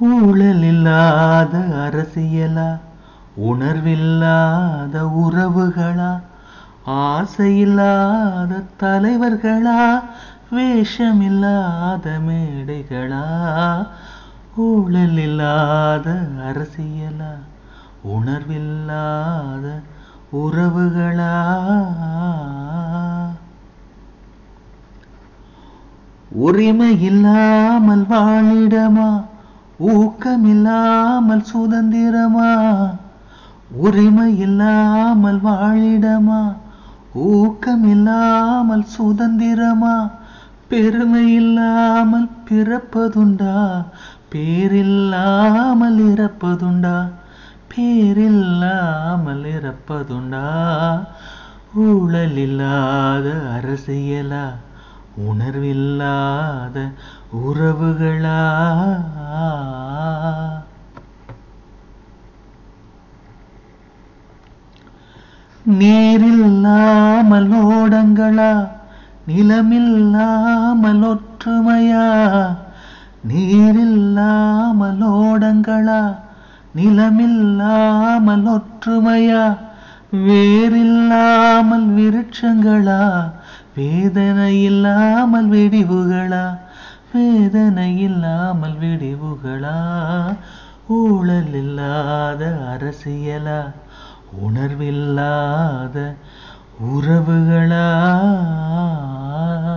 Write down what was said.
ஊழல் இல்லாத அரசியலா உணர்வில்லாத உறவுகளா ஆசையில்லாத தலைவர்களா வேஷமில்லாத மேடைகளா ஊழல் இல்லாத அரசியலா உணர்வில்லாத உறவுகளா உரிமை இல்லாமல் வாழிடமா ஊக்கமில்லாமல் சுதந்திரமா உரிமை இல்லாமல் வாழிடமா ஊக்கமில்லாமல் சுதந்திரமா பெருமை இல்லாமல் பிறப்பதுண்டா பேரில்லாமல் இறப்பதுண்டா பேரில்லாமல் இறப்பதுண்டா ஊழல் இல்லாத அரசியலா உணர்வில்லாத உறவுகளா நீரில்லாமல் ஓடங்களா நிலமில்லாமல் ஒற்றுமையா நீரில்லாமல் ஓடங்களா நிலமில்லாமல் ஒற்றுமையா வேரில்லாமல் விருட்சங்களா வேதனை இல்லாமல் வெடிவுகளா வேதனை இல்லாமல் வெடிவுகளா ஊழல் இல்லாத அரசியலா உணர்வில்லாத உறவுகளா